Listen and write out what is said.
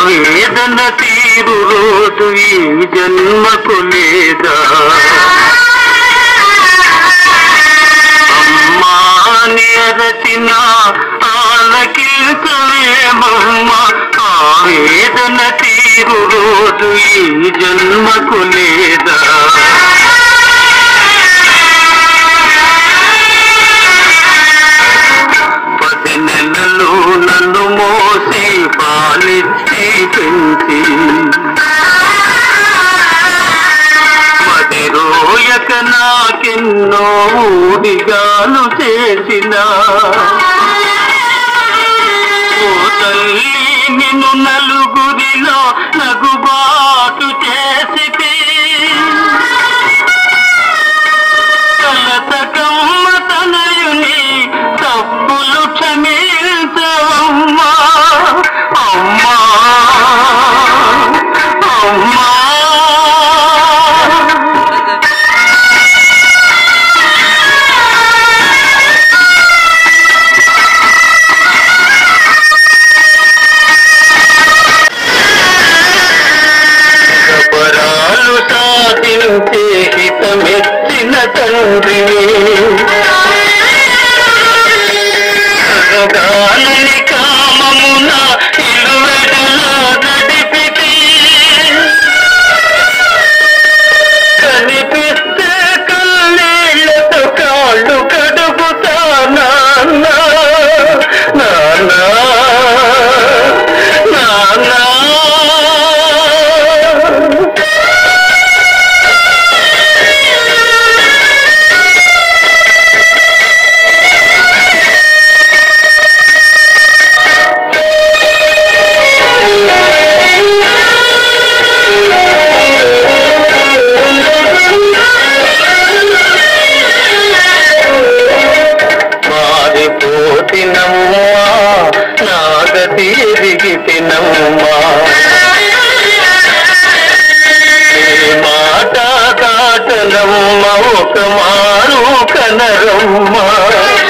ఆవేదన తీరు రోజు ఈ జన్మకు లేదా అమ్మాని అరచిన ఆలకించలేమమ్మ ఆవేదన తీరు రోజు ఈ జన్మకు లేదా పది నెలలు నన్ను మోసి పాలిచ్చి పెంచి మది రోయక నాకెన్నో ఊడిగాను చేసిన ఓ తల్లి నిన్ను నలుగురిలో నగుబాటు చేసి కలతకమ్మ తనయుని తప్పులు క్షమించవమ్మా అమ్మా అమ్మా గబరాలు సాధించే హితమెచ్చిన తండ్రిని సగగాలని కామమున ఇలువెడలా నడిపితే కనిపిస్తే కన్నీళ్ళతో కాళ్ళు కడుగుతా నాన్న నాన్న నాన్న మారిపోతినమ్మా నాగతి ఎదిగితినమ్మా నీ మాట కాటనమ్మ ఒక మారు కనరమ్మా